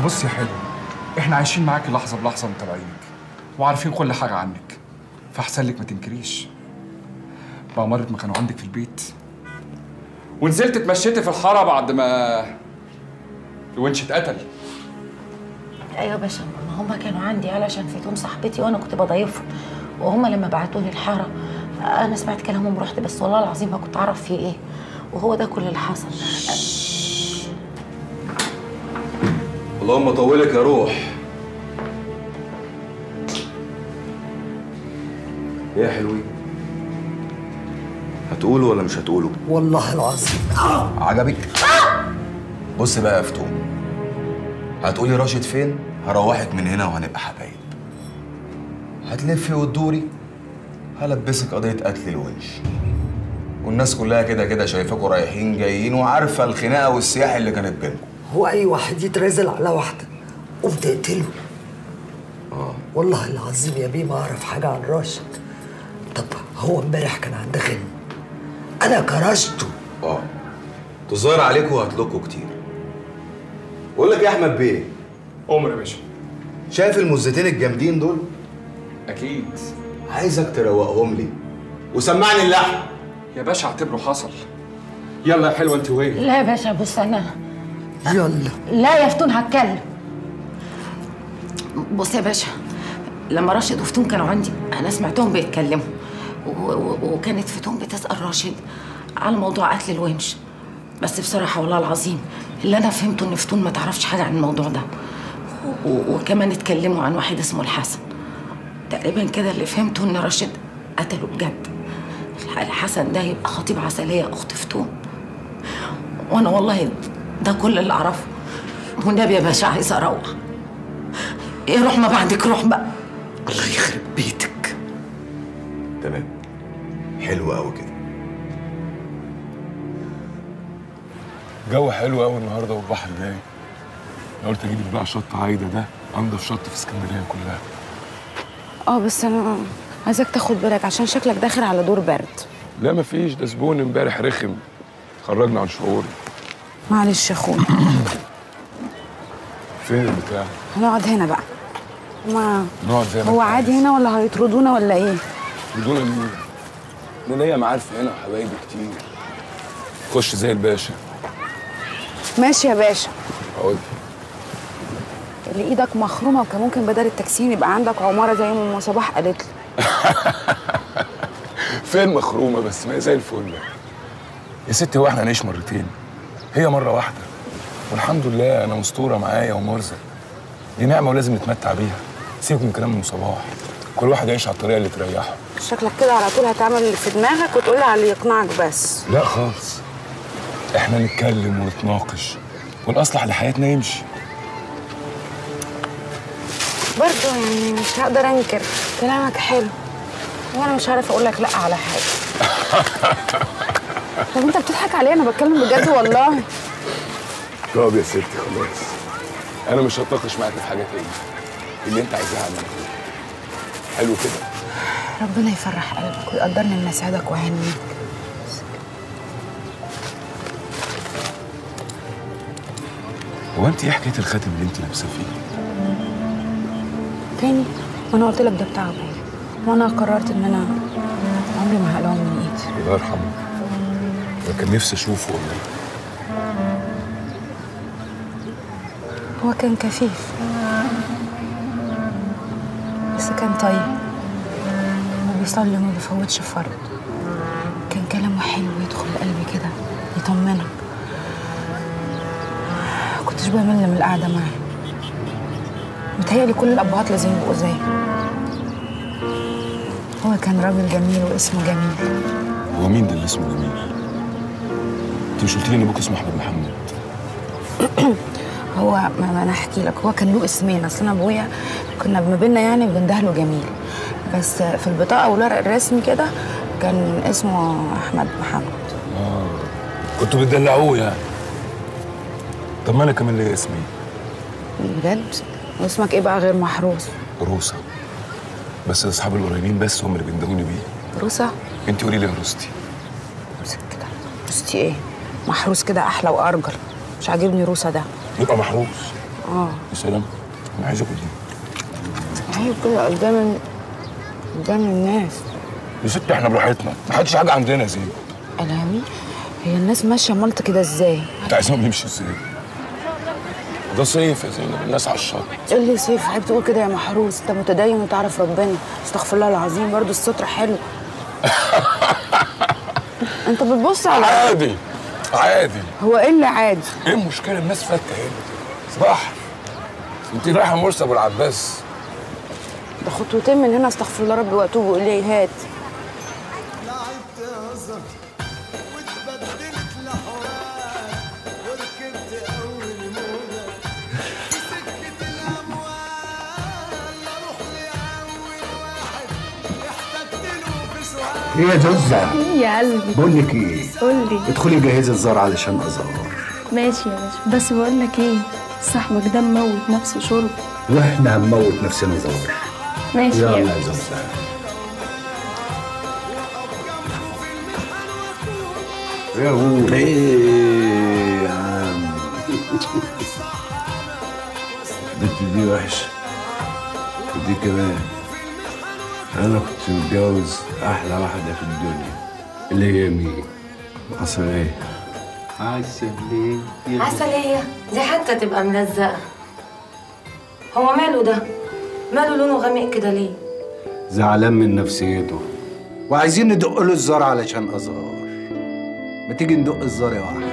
بص يا حلو احنا عايشين معاك لحظه بلحظه ومتابعينك وعارفين كل حاجه عنك فاحسن لك ما تنكريش بقى مرة ما كانوا عندك في البيت ونزلت اتمشيتي في الحاره بعد ما الونش اتقتل ايوه يا باشا ما هما كانوا عندي علشان فيتهم صاحبتي وانا كنت بضيفهم وهما لما بعتوني الحاره انا سمعت كلامهم ورحت بس والله العظيم ما كنت اعرف فيه ايه وهو ده كل اللي حصل اللهم طولك يا روح ايه يا حلوين هتقولوا ولا مش هتقولوا والله العظيم عجبك بص بقى يا فتون هتقولي راشد فين هروحك من هنا وهنبقى حبايب هتلفي وتدوري هلبسك قضية قتل الونش والناس كلها كده كده شايفاكوا رايحين جايين وعارفة الخناقة والسياح اللي كانت بينكم هو اي واحد يترازل على واحده قوم تقتله اه والله العظيم يا بيه ما اعرف حاجه عن راشد طب هو امبارح كان عند غني انا كرشته اه تظاهر عليكم وهتلكوا كتير بقول لك يا احمد بيه عمر يا باشا شايف المزتين الجامدين دول اكيد عايزك تروقهم لي وسمعني اللحن يا باشا اعتبره حصل يلا يا حلوه انت وين لا يا باشا بص انا يلا لا يا فتون هتكلم بص يا باشا لما راشد وفتون كانوا عندي انا سمعتهم بيتكلموا و- و- وكانت فتون بتسال راشد على موضوع قتل الونش بس بصراحه والله العظيم اللي انا فهمته ان فتون ما تعرفش حاجه عن الموضوع ده و- وكمان اتكلموا عن واحد اسمه الحسن تقريبا كده اللي فهمته ان راشد قتله بجد الحسن ده يبقى خطيب عسليه اخت فتون وانا والله ده كل اللي اعرفه والنبي يا باشا عايزه اروح ايه روح ما بعدك روح بقى الله يخرب بيتك تمام حلو قوي كده جو حلو قوي النهارده والبحر رايق انا قلت اجيب بقى شط عايده ده انضف شط في اسكندريه كلها اه بس انا عايزك تاخد بالك عشان شكلك داخل على دور برد لا مفيش ده زبون امبارح رخم خرجنا عن شعوري معلش يا اخويا فين البتاع هنقعد هنا بقى ما نقعد زي ما هو انت عادي عايز. هنا ولا هيطردونا ولا ايه بدون مين انا ليا معارف هنا وحبايبي كتير خش زي الباشا ماشي يا باشا اقعد اللي ايدك مخرومه وكان ممكن بدل التكسين يبقى عندك عماره زي ما ام صباح قالت لي فين مخرومه بس ما هي زي الفل يا ستي هو احنا هنعيش مرتين هي مره واحده والحمد لله انا مستوره معايا ومرزق دي نعمه ولازم نتمتع بيها سيبك من كلام ام صباح كل واحد يعيش على الطريقه اللي تريحه شكلك كده على طول هتعمل اللي في دماغك وتقول لي على اللي يقنعك بس لا خالص احنا نتكلم ونتناقش والاصلح لحياتنا يمشي برضه يعني مش هقدر انكر كلامك حلو وانا مش عارفه اقول لك لا على حاجه طب انت بتضحك عليا انا بتكلم بجد والله طب يا ستي خلاص انا مش هتناقش معاك في حاجه تاني اللي انت عايزاها اعمله حلو كده ربنا يفرح قلبك ويقدرني ان اساعدك واهنيك هو انت ايه حكايه الخاتم اللي انت لابساه فيه تاني وانا قلت لك ده بتاع ابويا وانا قررت ان انا عمري ما هقلعه من ايدي الله يرحمه انا كان نفسي اشوفه والله هو كان كفيف بس كان طيب وبيصلي وما بيفوتش فرض كان كلامه حلو يدخل قلبي كده يطمنك كنتش بمل من القعدة معاه متهيألي كل الأبهات لازم يبقوا زيه هو كان راجل جميل واسمه جميل هو مين ده اللي اسمه جميل انت مش قلت لي ان ابوك اسمه احمد محمد هو ما ما انا احكي لك هو كان له اسمين اصل انا ابويا كنا ما بينا يعني بندهله جميل بس في البطاقه والورق الرسمي كده كان اسمه احمد محمد كنتوا بتدلعوه يعني طب ما انا كمان ليا اسمي بجد واسمك ايه بقى غير محروس روسا بس اصحابي القريبين بس هم اللي بيندهوني بيه روسا انت قولي لي يا روستي روسا كده روستي ايه محروس كده احلى وارجل مش عاجبني روسا ده يبقى محروس اه يا سلام انا عايز اكل دي عيب كده قدام ال- قدام الناس يا ست احنا براحتنا ما حدش حاجه عندنا يا زين الهامي هي الناس ماشيه ملط كده ازاي انت عايزهم يمشوا ازاي ده صيف يا زينب الناس على الشط ايه اللي سيف عيب تقول كده يا محروس انت متدين وتعرف ربنا استغفر الله العظيم برضو الستر حلو انت بتبص على عادي عادي هو ايه اللي عادي ايه المشكله الناس فاتة هنا بحر انت رايحه مرسى ابو العباس ده خطوتين من هنا استغفر الله ربي واتوب اليه هات لعبت هزر واتبدلت لحوار وركبت اول موجه في سكه الاموال اروح لاول واحد احتجت له في سؤال ايه يا جوزة يا قلبي بقول لك ايه قول لي ادخلي جهزي الزار علشان ازار ماشي يا باشا بس بقول لك ايه صاحبك ده مموت نفسه شرب واحنا هنموت نفسنا زار ماشي يا يلا باشا يا زوزة ايه هو ايه يا عم البنت دي وحشة ودي كمان أنا كنت متجوز أحلى واحدة في الدنيا اللي هي مين؟ حصل إيه؟ عسل ليه عسلية دي حتى تبقى ملزقة هو ماله ده؟ ماله لونه غامق كده ليه؟ زعلان من نفسيته وعايزين ندق له الزار علشان ازار ما تيجي ندق الزار يا واحد